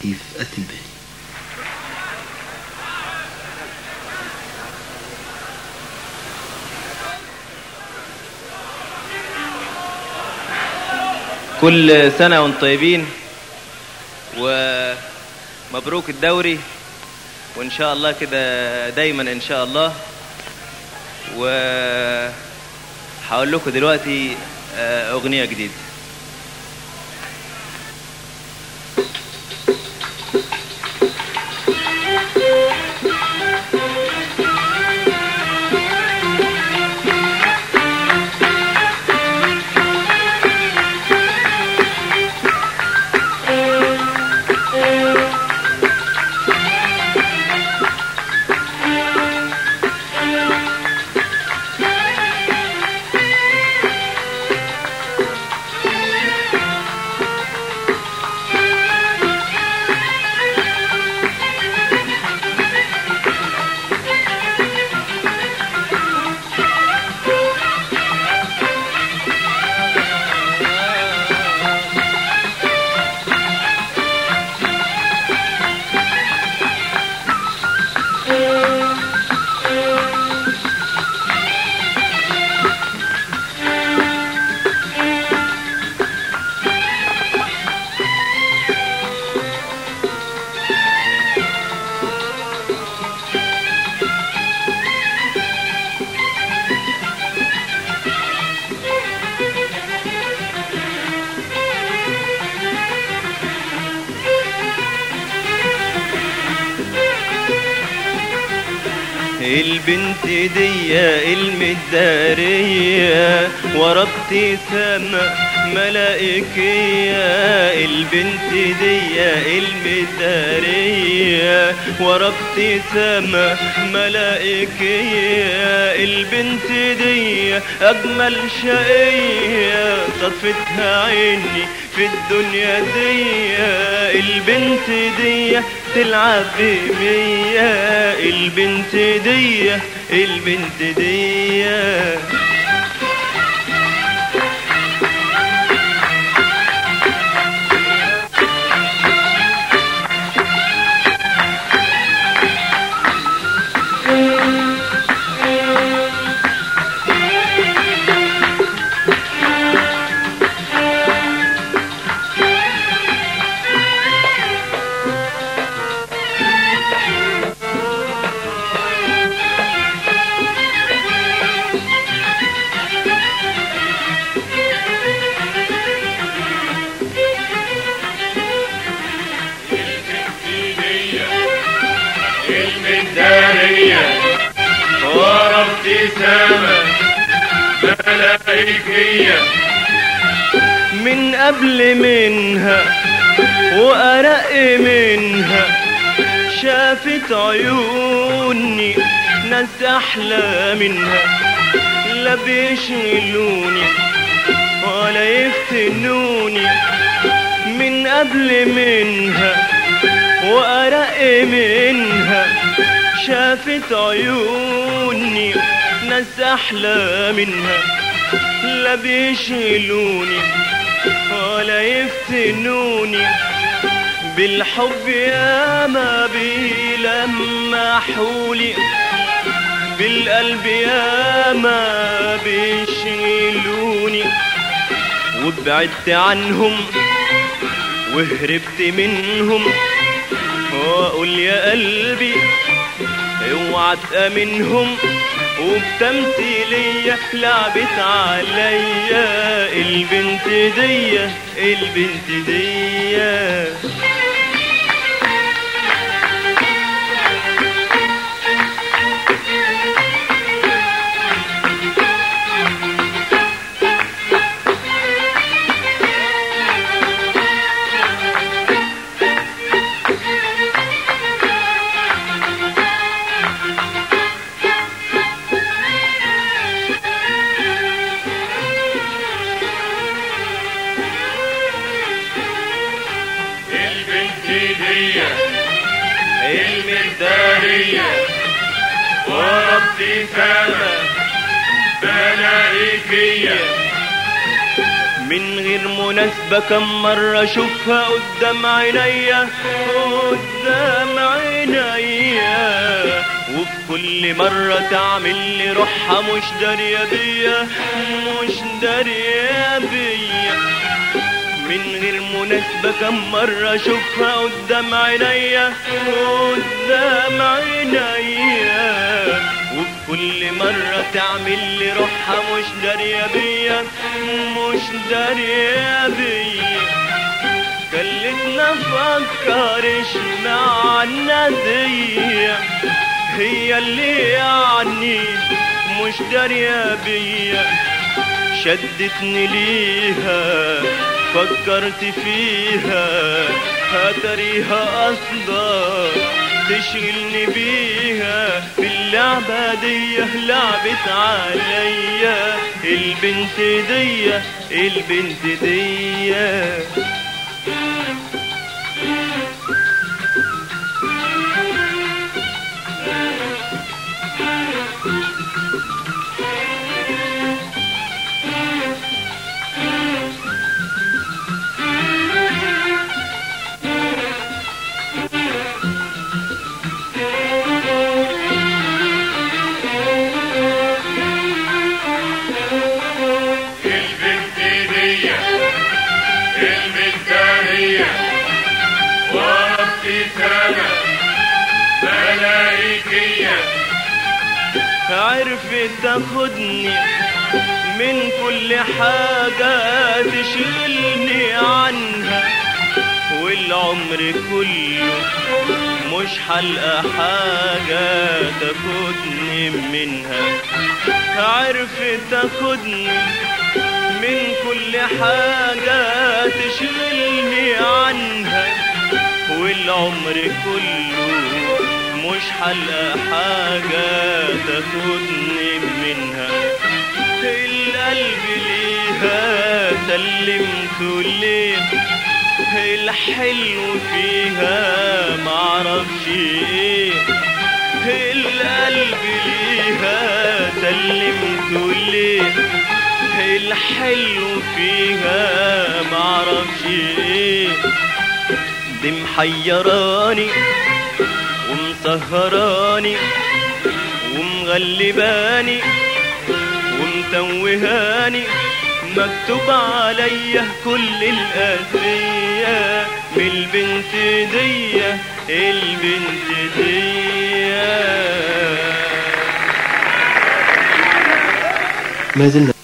لطيف التنباني كل سنة وانتم طيبين ومبروك الدوري وان شاء الله كده دايما ان شاء الله و هقول لكم دلوقتي آه، اغنية جديدة البنت دي المدارية ورا ابتسامة ملائكية البنت دي المدارية ورا ابتسامة ملائكية البنت دي أجمل شقية صدفتها عيني في الدنيا دي البنت دي تلعب بمية البنت دي البنت دي المدارية ورا ابتسامة ملائكية من قبل منها وأرق منها شافت عيوني ناس أحلى منها لا بيشغلوني ولا يفتنوني من قبل منها وأرق منها شافت عيوني ناس أحلى منها لا بيشغلوني ولا يفتنوني بالحب يا ما بيلمحولي بالقلب يا ما بيشغلوني وبعدت عنهم وهربت منهم واقول يا قلبي اوعى تامنهم وبتمثيلية لعبت عليا البنت دي البنت دي البنت دي المدارية ورا ابتسامة ملائكية من غير مناسبة كم مرة اشوفها قدام عينيا قدام عينيا وفي كل مرة تعمل لي روحها مش دارية بيا مش دارية بيا من غير مناسبة كم مرة اشوفها قدام عينيا قدام عينيا وفي كل مرة تعمل لي روحها مش دارية بيا مش دارية بيا خلتنا افكرش معنى دي هي اللي يعني مش دارية بيا شدتني ليها فكرت فيها هتريها قصدا تشغلني بيها في اللعبة دي لعبت عليا البنت دي البنت دي البنت دي المثالية ورا ابتسامة ملايكية عرفت تاخدني من كل حاجة تشغلني عنها والعمر كله مش حلقة حاجة تاخدني منها عرفت تاخدني من كل حاجة تشغلني عنها والعمر كله مش حلقة حاجة تاخدني منها القلب ليها سلمته ليه الحلو فيها معرفش ايه القلب ليها سلمته ليه الحلو فيها معرفش ايه دي محيراني ومسهراني ومغلباني ومتوهاني مكتوب عليا كل الأذية من البنت دي البنت دي ما زلنا